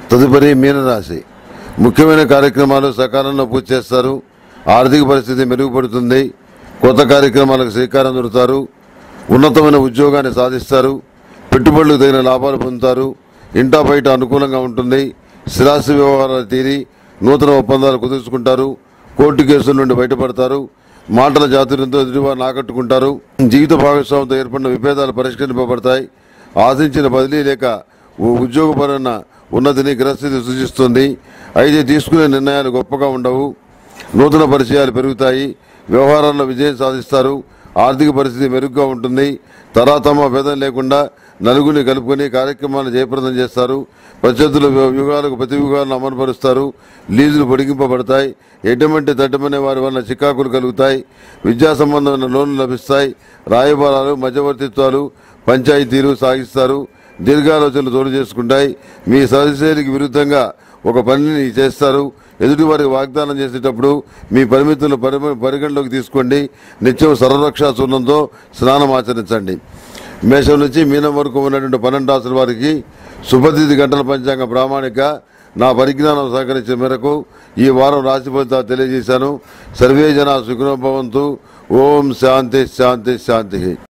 తదుపరి మీనరాశి ముఖ్యమైన కార్యక్రమాలు సకాలంలో పూర్తి చేస్తారు ఆర్థిక పరిస్థితి మెరుగుపడుతుంది కొత్త కార్యక్రమాలకు శ్రీకారం చుడతారు ఉన్నతమైన ఉద్యోగాన్ని సాధిస్తారు పెట్టుబడులకు తగిన లాభాలు పొందుతారు ఇంటా బయట అనుకూలంగా ఉంటుంది స్థిరాస్తి వ్యవహారాలు తీరి నూతన ఒప్పందాలు కుదుర్చుకుంటారు కోర్టు కేసుల నుండి బయటపడతారు మాటల చాతుర్యంతో ఎదుటివారిని ఆకట్టుకుంటారు జీవిత భాగస్వామితో ఏర్పడిన విభేదాలు పరిష్కరింపబడతాయి ఆశించిన బదిలీ లేక ఓ ఉద్యోగపరమైన ఉన్నతిని గ్రహస్థితి సూచిస్తుంది అయితే తీసుకునే నిర్ణయాలు గొప్పగా ఉండవు నూతన పరిచయాలు పెరుగుతాయి వ్యవహారాల్లో విజయం సాధిస్తారు ఆర్థిక పరిస్థితి మెరుగ్గా ఉంటుంది తరాతమ భేదం లేకుండా నలుగురిని కలుపుకొని కార్యక్రమాలను జయప్రదం చేస్తారు ప్రత్యర్థుల వ్య- వ్యూహాలకు ప్రతి వ్యూహాలను అమలుపరుస్తారు లీజులు పొడిగింపబడతాయి ఎటువంటి తట్టమనే వారి వల్ల చికాకులు కలుగుతాయి విద్యా సంబంధమైన లోన్లు లభిస్తాయి రాయబారాలు మధ్యవర్తిత్వాలు పంచాయతీలు సాగిస్తారు దీర్ఘాలోచనలు తోడు చేసుకుంటాయి మీ సహశైలికి విరుద్ధంగా ఒక పనిని చేస్తారు ఎదుటి వారికి వాగ్దానం చేసేటప్పుడు మీ పరిమితులను పరి- పరిగణలోకి తీసుకోండి నిత్యం సర్వరక్షా చూర్ణంతో స్నానం ఆచరించండి మేషం నుంచి మీనం వరకు ఉన్నటువంటి పన్నెండు రాసుల వారికి శుభతిథి గంటల పంచాంగ ప్రామాణిక నా పరిజ్ఞానం సహకరించిన మేరకు ఈ వారం రాశి ఫలితాలు తెలియజేశాను సర్వే జన సుఖనోభవంతు ఓం శాంతి శాంతి శాంతి